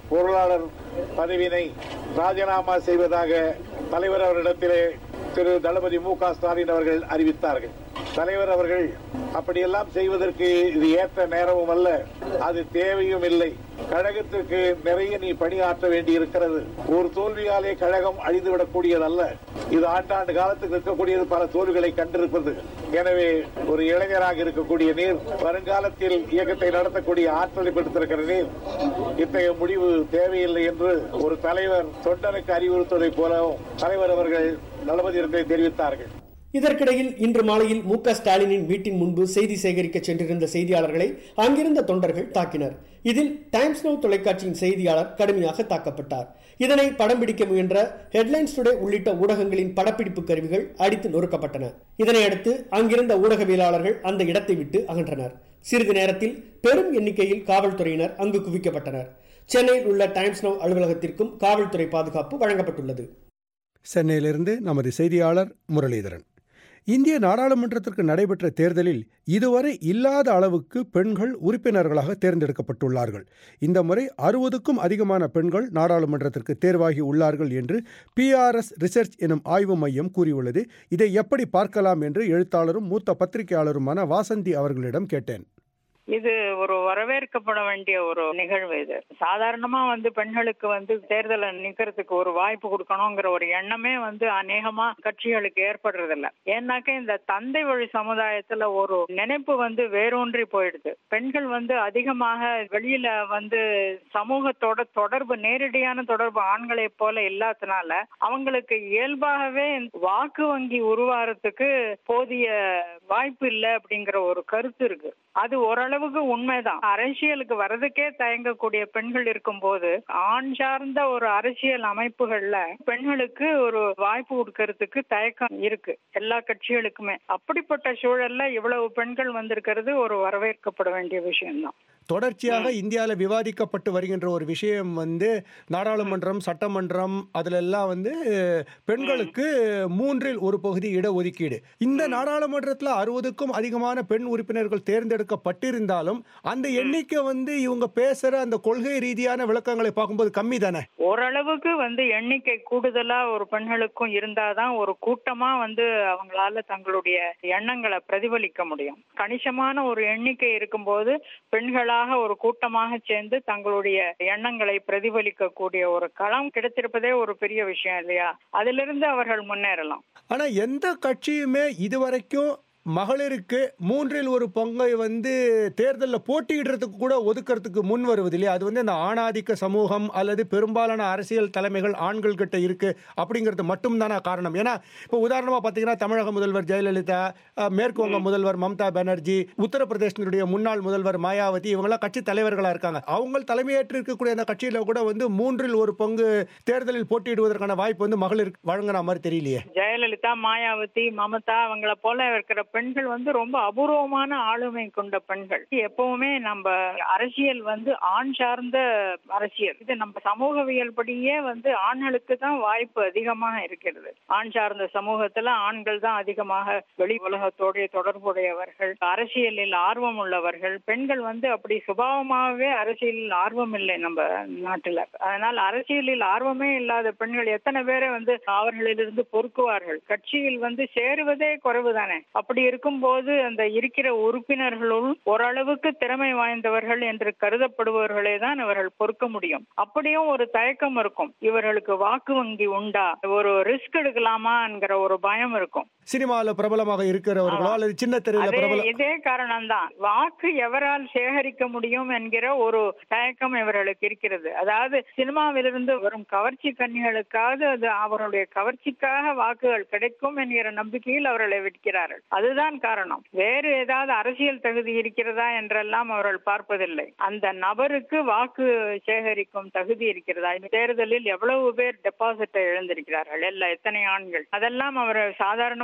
பொருளாளர் பதவியினை ராஜினாமா செய்வதாக தலைவர் அவரிடத்திலே திரு தளபதி மு க ஸ்டாலின் அவர்கள் அறிவித்தார்கள் தலைவர் அவர்கள் அப்படியெல்லாம் செய்வதற்கு இது ஏற்ற நேரமும் அல்ல அது தேவையும் இல்லை கழகத்திற்கு நிறைய நீ பணியாற்ற வேண்டி இருக்கிறது ஒரு தோல்வியாலே கழகம் அழிந்துவிடக்கூடியதல்ல இது ஆண்டாண்டு காலத்துக்கு இருக்கக்கூடியது பல தோல்விகளை கண்டிருப்பது எனவே ஒரு இளைஞராக இருக்கக்கூடிய நீர் வருங்காலத்தில் இயக்கத்தை நடத்தக்கூடிய ஆற்றலை பெற்றிருக்கிற நீர் இத்தகைய முடிவு தேவையில்லை என்று ஒரு தலைவர் தொண்டனுக்கு அறிவுறுத்துவதைப் போலவும் தலைவர் அவர்கள் நலபதிரத்தை தெரிவித்தார்கள் இதற்கிடையில் இன்று மாலையில் மு க ஸ்டாலினின் வீட்டின் முன்பு செய்தி சேகரிக்க சென்றிருந்த செய்தியாளர்களை அங்கிருந்த தொண்டர்கள் தாக்கினர் இதில் டைம்ஸ் நவ் தொலைக்காட்சியின் செய்தியாளர் கடுமையாக தாக்கப்பட்டார் இதனை படம் பிடிக்க முயன்ற ஹெட்லைன்ஸ் டுடே உள்ளிட்ட ஊடகங்களின் படப்பிடிப்பு கருவிகள் அடித்து நொறுக்கப்பட்டன இதனையடுத்து அங்கிருந்த ஊடகவியலாளர்கள் அந்த இடத்தை விட்டு அகன்றனர் சிறிது நேரத்தில் பெரும் எண்ணிக்கையில் காவல்துறையினர் அங்கு குவிக்கப்பட்டனர் சென்னையில் உள்ள டைம்ஸ் நவ் அலுவலகத்திற்கும் காவல்துறை பாதுகாப்பு வழங்கப்பட்டுள்ளது சென்னையிலிருந்து நமது செய்தியாளர் முரளிதரன் இந்திய நாடாளுமன்றத்திற்கு நடைபெற்ற தேர்தலில் இதுவரை இல்லாத அளவுக்கு பெண்கள் உறுப்பினர்களாக தேர்ந்தெடுக்கப்பட்டுள்ளார்கள் இந்த முறை அறுபதுக்கும் அதிகமான பெண்கள் நாடாளுமன்றத்திற்கு தேர்வாகி உள்ளார்கள் என்று பிஆர்எஸ் ரிசர்ச் எனும் ஆய்வு மையம் கூறியுள்ளது இதை எப்படி பார்க்கலாம் என்று எழுத்தாளரும் மூத்த பத்திரிகையாளருமான வாசந்தி அவர்களிடம் கேட்டேன் இது ஒரு வரவேற்கப்பட வேண்டிய ஒரு நிகழ்வு இது சாதாரணமா வந்து பெண்களுக்கு வந்து தேர்தலை நிக்கிறதுக்கு ஒரு வாய்ப்பு கொடுக்கணுங்கிற ஒரு எண்ணமே வந்து அநேகமா கட்சிகளுக்கு ஏற்படுறது இல்ல ஏன்னாக்க இந்த தந்தை வழி சமுதாயத்துல ஒரு நினைப்பு வந்து வேரூன்றி போயிடுது பெண்கள் வந்து அதிகமாக வெளியில வந்து சமூகத்தோட தொடர்பு நேரடியான தொடர்பு ஆண்களை போல இல்லாதனால அவங்களுக்கு இயல்பாகவே வாக்கு வங்கி உருவாகிறதுக்கு போதிய வாய்ப்பு இல்லை அப்படிங்கிற ஒரு கருத்து இருக்கு அது ஓரளவுக்கு உண்மைதான் அரசியலுக்கு வர்றதுக்கே தயங்கக்கூடிய பெண்கள் இருக்கும்போது ஆண் சார்ந்த ஒரு அரசியல் அமைப்புகள்ல பெண்களுக்கு ஒரு வாய்ப்பு கொடுக்கறதுக்கு தயக்கம் இருக்கு எல்லா கட்சிகளுக்குமே அப்படிப்பட்ட சூழல்ல இவ்வளவு பெண்கள் வந்திருக்கிறது ஒரு வரவேற்கப்பட வேண்டிய விஷயம்தான் தொடர்ச்சியாக இந்தியாவில் விவாதிக்கப்பட்டு வருகின்ற ஒரு விஷயம் வந்து நாடாளுமன்றம் சட்டமன்றம் அதுல எல்லாம் வந்து பெண்களுக்கு மூன்றில் ஒரு பகுதி இடஒதுக்கீடு இந்த நாடாளுமன்றத்தில் அறுபதுக்கும் அதிகமான பெண் உறுப்பினர்கள் தேர்ந்தெடுக்கப்பட்டிருந்தாலும் அந்த எண்ணிக்கை வந்து இவங்க பேசுற அந்த கொள்கை ரீதியான விளக்கங்களை பார்க்கும்போது கம்மி தானே ஓரளவுக்கு வந்து எண்ணிக்கை கூடுதலா ஒரு பெண்களுக்கும் இருந்தாதான் ஒரு கூட்டமா வந்து அவங்களால தங்களுடைய எண்ணங்களை பிரதிபலிக்க முடியும் கணிசமான ஒரு எண்ணிக்கை இருக்கும்போது பெண்களாக ஒரு கூட்டமாக சேர்ந்து தங்களுடைய எண்ணங்களை பிரதிபலிக்க கூடிய ஒரு களம் கிடைத்திருப்பதே ஒரு பெரிய விஷயம் இல்லையா அதிலிருந்து அவர்கள் முன்னேறலாம் ஆனா எந்த கட்சியுமே இதுவரைக்கும் மகளிருக்கு மூன்றில் ஒரு பங்கை வந்து தேர்தலில் போட்டியிடுறதுக்கு கூட ஒதுக்கிறதுக்கு முன் வருவது இல்லையா அது வந்து இந்த ஆணாதிக்க சமூகம் அல்லது பெரும்பாலான அரசியல் தலைமைகள் ஆண்கள் கிட்ட இருக்கு அப்படிங்கிறது மட்டும்தானா காரணம் ஏன்னா இப்போ உதாரணமாக பார்த்தீங்கன்னா தமிழக முதல்வர் ஜெயலலிதா மேற்கு வங்க முதல்வர் மம்தா பானர்ஜி உத்தரப்பிரதேசனுடைய முன்னாள் முதல்வர் மாயாவதி இவங்கெல்லாம் கட்சி தலைவர்களாக இருக்காங்க அவங்க தலைமையேற்று இருக்கக்கூடிய அந்த கட்சியில கூட வந்து மூன்றில் ஒரு பங்கு தேர்தலில் போட்டியிடுவதற்கான வாய்ப்பு வந்து மகளிருக்கு வழங்குற மாதிரி தெரியலையே ஜெயலலிதா மாயாவதி மமதா அவங்கள போல இருக்கிற பெண்கள் வந்து ரொம்ப அபூர்வமான ஆளுமை கொண்ட பெண்கள் எப்பவுமே நம்ம அரசியல் வந்து ஆண் சார்ந்த அரசியல் இது நம்ம சமூகவியல் படியே வந்து ஆண்களுக்கு தான் வாய்ப்பு அதிகமாக இருக்கிறது ஆண் சார்ந்த சமூகத்துல ஆண்கள் தான் அதிகமாக வெளி உலகத்தோடைய தொடர்புடையவர்கள் அரசியலில் ஆர்வம் உள்ளவர்கள் பெண்கள் வந்து அப்படி சுபாவமாகவே அரசியலில் ஆர்வம் இல்லை நம்ம நாட்டுல அதனால் அரசியலில் ஆர்வமே இல்லாத பெண்கள் எத்தனை பேரை வந்து அவர்களிலிருந்து பொறுக்குவார்கள் கட்சியில் வந்து சேருவதே குறைவு தானே அப்படி இருக்கும்போது அந்த இருக்கிற உறுப்பினர்களுள் ஓரளவுக்கு திறமை வாய்ந்தவர்கள் என்று கருதப்படுபவர்களே தான் இவர்கள் பொறுக்க முடியும் அப்படியும் ஒரு தயக்கம் இருக்கும் இவர்களுக்கு வாக்கு வங்கி உண்டா ஒரு ரிஸ்க் எடுக்கலாமா என்கிற ஒரு பயம் இருக்கும் சினிமாவில் பிரபலமாக இருக்கிறவர்களோ அல்லது சின்ன தெருவில் அதே பிரபல இதே காரணம் தான் வாக்கு எவரால் சேகரிக்க முடியும் என்கிற ஒரு தயக்கம் இவர்களுக்கு இருக்கிறது அதாவது சினிமாவிலிருந்து வரும் கவர்ச்சி கன்னிகளுக்காவது அது அவர்களுடைய கவர்ச்சிக்காக வாக்குகள் கிடைக்கும் என்கிற நம்பிக்கையில் அவர்களை விற்கிறார்கள் அதுதான் காரணம் வேறு ஏதாவது அரசியல் தகுதி இருக்கிறதா என்றெல்லாம் அவர்கள் பார்ப்பதில்லை அந்த நபருக்கு வாக்கு சேகரிக்கும் தகுதி இருக்கிறதா இந்த தேர்தலில் எவ்வளவு பேர் டெபாசிட்டை இழந்திருக்கிறார்கள் எல்லா எத்தனை ஆண்கள் அதெல்லாம் அவர் சாதாரணமாக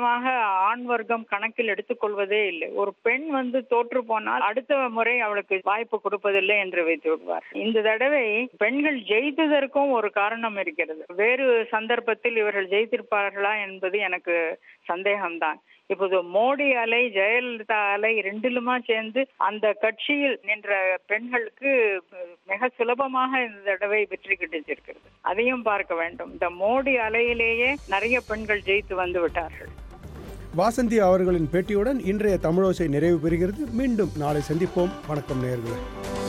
முற்றிலுமாக ஆண் வர்க்கம் கணக்கில் எடுத்துக்கொள்வதே இல்லை ஒரு பெண் வந்து தோற்று போனால் அடுத்த முறை அவளுக்கு வாய்ப்பு கொடுப்பதில்லை என்று வைத்து விடுவார் இந்த தடவை பெண்கள் ஜெயித்ததற்கும் ஒரு காரணம் இருக்கிறது வேறு சந்தர்ப்பத்தில் இவர்கள் ஜெயித்திருப்பார்களா என்பது எனக்கு சந்தேகம்தான் இப்போது மோடி அலை ஜெயலலிதா அலை ரெண்டிலுமா சேர்ந்து அந்த கட்சியில் நின்ற பெண்களுக்கு மிக சுலபமாக இந்த தடவை வெற்றி கிடைச்சிருக்கிறது அதையும் பார்க்க வேண்டும் இந்த மோடி அலையிலேயே நிறைய பெண்கள் ஜெயித்து வந்து விட்டார்கள் வாசந்தி அவர்களின் பேட்டியுடன் இன்றைய தமிழோசை நிறைவு பெறுகிறது மீண்டும் நாளை சந்திப்போம் வணக்கம் நேயர்களே